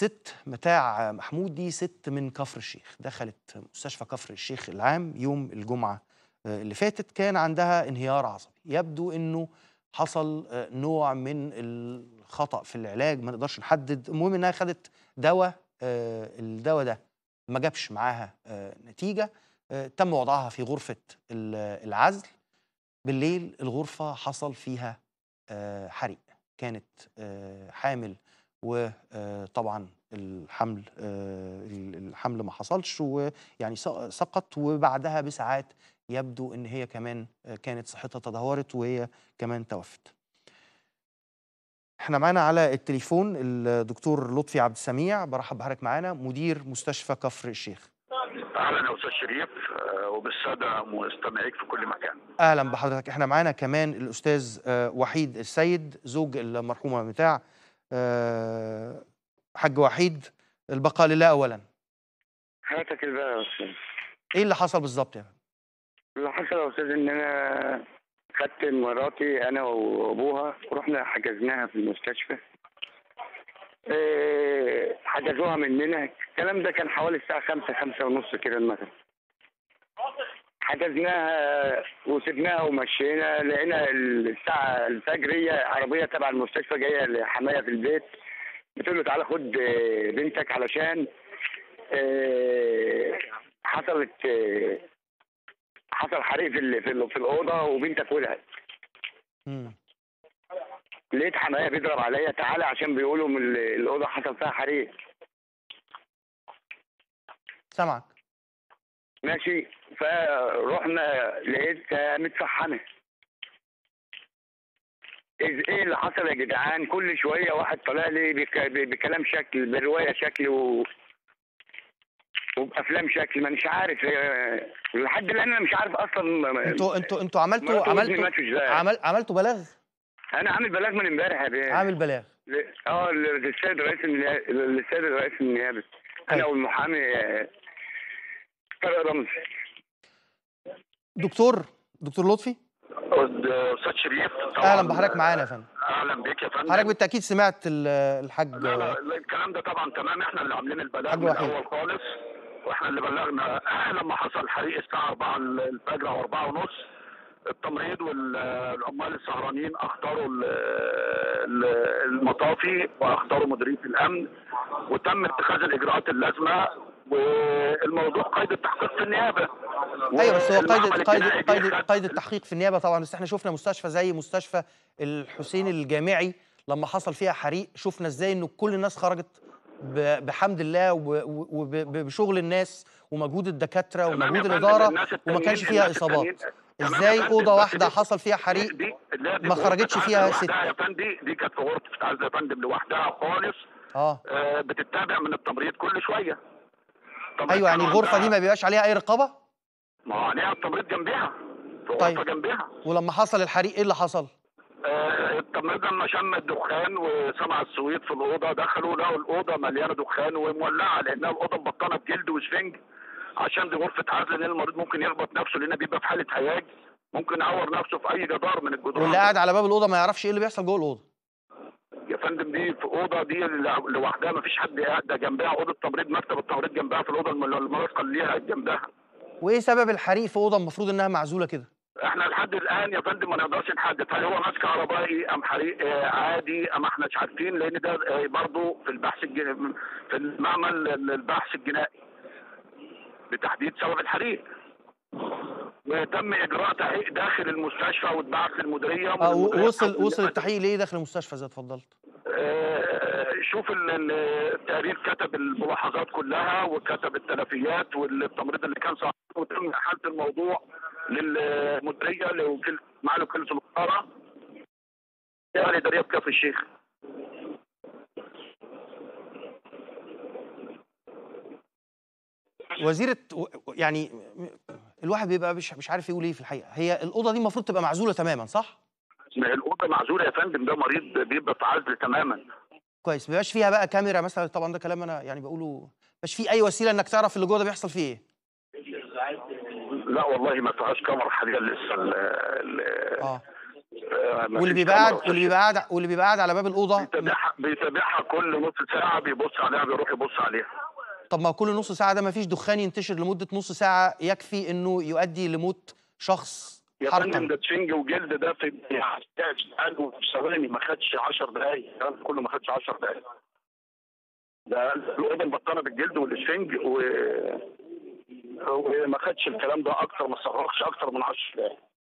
الست متاع محمود دي ست من كفر الشيخ دخلت مستشفى كفر الشيخ العام يوم الجمعة آه، اللي فاتت كان عندها انهيار عصبي يبدو انه حصل آه، نوع من الخطأ في العلاج ما نقدرش نحدد المهم انها خدت دواء آه، الدواء ده ما جابش معاها آه، نتيجة آه، تم وضعها في غرفة ال- العزل بالليل الغرفة حصل فيها آه، حريق كانت آه، حامل وطبعا الحمل آه، ال- الحمل ما حصلش ويعني سق- سقط وبعدها بساعات يبدو ان هي كمان آه، كانت صحتها تدهورت وهي كمان توفت احنا معانا على التليفون الدكتور لطفي عبد السميع برحب بحضرتك معانا مدير مستشفى كفر الشيخ اهلا يا استاذ شريف آه، وبالساده مستمعيك في كل مكان اهلا بحضرتك احنا معانا كمان الاستاذ آه، وحيد السيد زوج المرحومه بتاع آه، حاج وحيد البقاء لله اولا حياتك الباقي يا استاذ ايه اللي حصل بالظبط يا فندم؟ اللي حصل يا استاذ ان انا خدت مراتي انا وابوها ورحنا حجزناها في المستشفى إيه، حجزوها مننا الكلام ده كان حوالي الساعة خمسة خمسة ونص كده المغرب حجزناها وسبناها ومشينا لقينا الساعة الفجر هي عربية تبع المستشفى جاية لحماية في البيت بتقول له تعالى خد آه، بنتك علشان آه، حصلت آه، حصل حريق في ال- في ال- في الاوضه وبنتك ولعت مم. لقيت حمايه بيضرب عليا تعالى عشان بيقولوا من ال- الاوضه حصل فيها حريق سامعك ماشي فروحنا لقيتها متفحمه إز- ايه اللي حصل يا جدعان كل شويه واحد طالع لي بك- ب- بكلام شكل بروايه شكل و وبافلام شكل ما مش عارف آه، لحد الان انا مش عارف اصلا انتوا انتوا انتوا عملتوا مرات وابني عملتوا ماتوا ازاي عمل عملتوا بلاغ انا عامل بلاغ من امبارح يا بيه عامل بلاغ ل- اه ل- للسيد رئيس النيابه للسيد رئيس النيابه انا طيب. والمحامي آه، طارق رمزي دكتور دكتور لطفي استاذ شريف طبعاً، اهلا بحضرتك معانا يا فندم اهلا بيك يا فندم حضرتك بالتاكيد سمعت ال- الحاج لا لا لا، الكلام ده طبعا تمام احنا اللي عاملين البلاغ حاج من وحيد. الاول خالص واحنا اللي بلغنا لما حصل حريق الساعه 4 الفجر او 4 ونص التمريض والعمال السهرانين اختاروا ال- ال- المطافي واختاروا مديريه الامن وتم اتخاذ الاجراءات اللازمه والموضوع قيد التحقيق في النيابه ايوه بس هو قيد والمعمل قيد الجنائي قيد بيخد- قيد التحقيق في النيابه طبعا بس احنا شفنا مستشفى زي مستشفى الحسين الجامعي لما حصل فيها حريق شفنا ازاي انه كل الناس خرجت ب- بحمد الله وبشغل الناس ومجهود الدكاتره تمام يا ومجهود فندم، الاداره الناس وما التانيين- كانش فيها الناس اصابات التانيين- تمام يا ازاي فندم، اوضه بس واحده دي- حصل فيها حريق دي لا دي ما غرفة خرجتش عزل فيها لوحدها يا فندم دي كانت في غرفه عزل يا فندم لوحدها خالص اه آه، بتتابع من التمريض كل شويه التمريض ايوه يعني كان الغرفه دي عندها- ما بيبقاش عليها اي رقابه ما هو عليها التمريض جنبها في طيب. غرفه جنبها ولما حصل الحريق ايه اللي حصل آه، التمريض لما شم الدخان وسمع الصويت في الاوضه دخلوا لقوا الاوضه مليانه دخان ومولعه لانها الاوضه مبطنه بجلد وسفنج عشان دي غرفه عزل لان المريض ممكن يخبط نفسه لان بيبقى في حاله هياج ممكن يعور نفسه في اي جدار من الجدران واللي قاعد على باب الاوضه ما يعرفش ايه اللي بيحصل جوه الاوضه يا فندم دي في اوضه دي لوحدها ما فيش حد قاعد ده جنبها اوضه تمريض مكتب التمريض جنبها في الاوضه الم- المرافقه اللي ليها جنبها وايه سبب الحريق في اوضه المفروض انها معزوله كده احنا لحد الان يا فندم ما نقدرش نحدد هل هو ماسك كهربائي ام حريق آه، عادي ام احنا مش عارفين لان ده آه، برضه في البحث الجن... في المعمل البحث الجنائي لتحديد سبب الحريق وتم اجراء تحقيق داخل المستشفى واتبعت للمديريه اه و- والمديرية وصل تحول وصل لمدى- التحقيق ليه داخل المستشفى زي اتفضلت آه، شوف ال- ال- التقرير كتب الملاحظات كلها وكتب التلفيات والتمريض اللي كان صاحبه وتم احاله الموضوع للمديريه لوكيل مع وكيله الوزاره يعني اداريه بكفر الشيخ وزيره و- يعني الواحد بيبقى مش مش عارف يقول ايه في الحقيقه هي الاوضه دي المفروض تبقى معزوله تماما صح ما هي الاوضه معزوله يا فندم ده مريض بيبقى في عزل تماما كويس ما بيبقاش فيها بقى كاميرا مثلا طبعا ده كلام انا يعني بقوله مش في اي وسيله انك تعرف اللي جوه ده بيحصل فيه ايه لا والله ما فيهاش كاميرا حاليا لسه ال- ال- اه آه، مفيش واللي بيبقى كاميرا قاعد واللي بيبقى قاعد واللي بيبقى قاعد على باب الاوضه بيتابعها بيتابعها كل نص ساعه بيبص عليها بيروح يبص عليها طب ما كل نص ساعه ده ما فيش دخان ينتشر لمده نص ساعه يكفي انه يؤدي لموت شخص يا فندم حرقا ده تشنج وجلد ده في في ثواني ما خدش 10 دقايق الكلام ده كله ما خدش 10 دقايق ده الاوضه مبطنه بالجلد والشنج و وما خدش الكلام ده اكتر ما استغرقش اكتر من 10 دقايق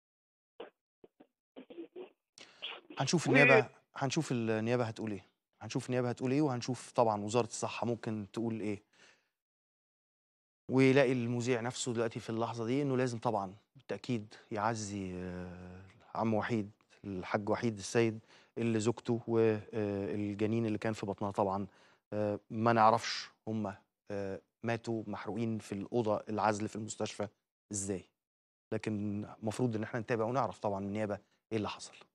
هنشوف و- النيابه هنشوف النيابه هتقول ايه هنشوف النيابه هتقول ايه وهنشوف طبعا وزاره الصحه ممكن تقول ايه ويلاقي المذيع نفسه دلوقتي في اللحظه دي انه لازم طبعا بالتاكيد يعزي آه، عم وحيد الحاج وحيد السيد اللي زوجته والجنين اللي كان في بطنها طبعا آه، ما نعرفش هم ماتوا محروقين في الاوضه العزل في المستشفى ازاي لكن المفروض ان احنا نتابع ونعرف طبعا من النيابه ايه اللي حصل